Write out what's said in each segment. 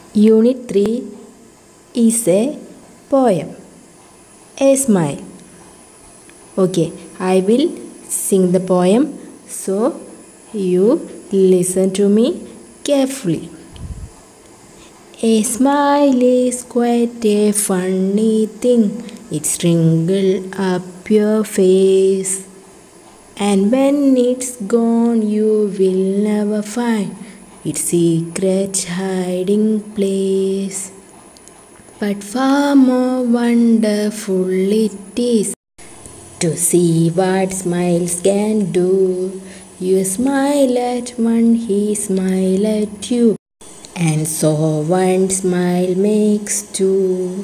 Unit 3 is a poem. A smile. Okay, I will sing the poem so you listen to me carefully. A smile is quite a funny thing. It wrinkles up your face. And when it's gone, you will never find its secret hiding place. But far more wonderful it is to see what smiles can do. You smile at one, he smile at you, and so one smile makes two.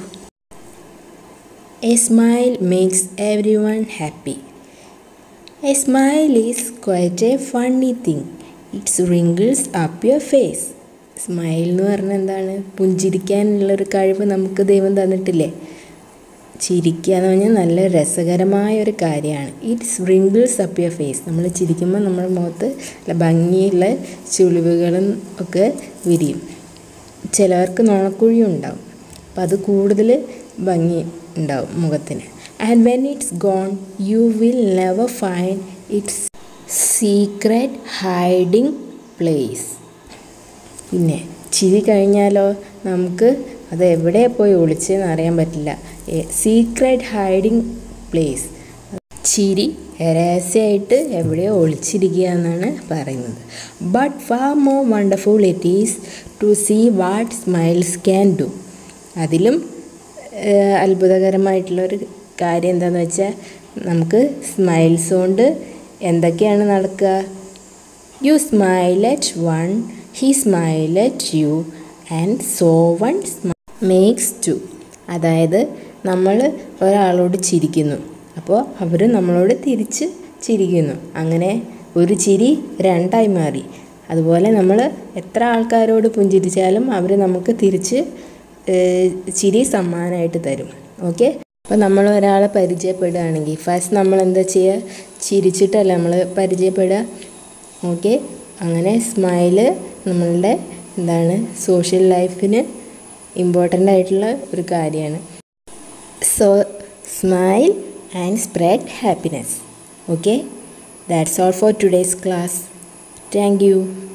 A smile makes everyone happy. A smile is quite a funny thing. It wrinkles up your face. Smile എന്ന് പറഞ്ഞാൽ എന്താണ് പുഞ്ചിരിക്കാനുള്ളൊരു കഴിവ് നമുക്ക് ദൈവം തന്നിട്ടില്ലേ ചിരിക്കുക എന്ന് പറഞ്ഞാൽ നല്ല രസകരമായ ഒരു കാര്യമാണ് it's wrinkles up your face നമ്മൾ ചിരിക്കുമ്പോൾ നമ്മുടെ മുഖത്ത് നല്ല ഭംഗിയുള്ള ചുളിവുകളും ഒക്കെ വിരിയും ചിലവർക്ക് നുണക്കുഴിയും ഉണ്ടാവും അപ്പം അത് കൂടുതൽ ഭംഗി ഉണ്ടാവും മുഖത്തിന് and when it's gone you will never find its secret hiding place പിന്നെ ചിരി കഴിഞ്ഞാലോ നമുക്ക് അത് എവിടെ പോയി ഒളിച്ചെന്ന് അറിയാൻ പറ്റില്ല സീക്രട്ട് ഹൈഡിങ് പ്ലേസ് ചിരി രഹസ്യമായിട്ട് എവിടെയോ ഒളിച്ചിരിക്കുക എന്നാണ് പറയുന്നത് but far more wonderful it is to see what smiles can do അതിലും അത്ഭുതകരമായിട്ടുള്ളൊരു കാര്യം എന്താണെന്ന് വെച്ചാൽ നമുക്ക് സ്മൈൽസ് കൊണ്ട് എന്തൊക്കെയാണ് നടക്കുക you smile at one he smile at you and so one makes two അതായത് നമ്മൾ ഒരാളോട് ചിരിക്കുന്നു അപ്പോൾ അവർ നമ്മളോട് തിരിച്ച് ചിരിക്കുന്നു അങ്ങനെ ഒരു ചിരി രണ്ടായി മാറി അതുപോലെ നമ്മൾ എത്ര ആൾക്കാരോട് പുഞ്ചിരിച്ചാലും അവർ നമുക്ക് തിരിച്ച് ചിരി സമ്മാനമായിട്ട് തരും ഓക്കെ അപ്പോൾ നമ്മൾ ഒരാളെ പരിചയപ്പെടുകയാണെങ്കിൽ ഫസ്റ്റ് നമ്മൾ എന്താ ചെയ്യുക ചിരിച്ചിട്ടല്ല നമ്മൾ പരിചയപ്പെടുക ഓക്കെ അങ്ങനെ സ്മൈല് നമ്മളുടെ എന്താണ് സോഷ്യൽ ലൈഫിന് ഇമ്പോർട്ടൻ്റ് ആയിട്ടുള്ള ഒരു കാര്യമാണ് so smile and spread happiness okay that's all for today's class thank U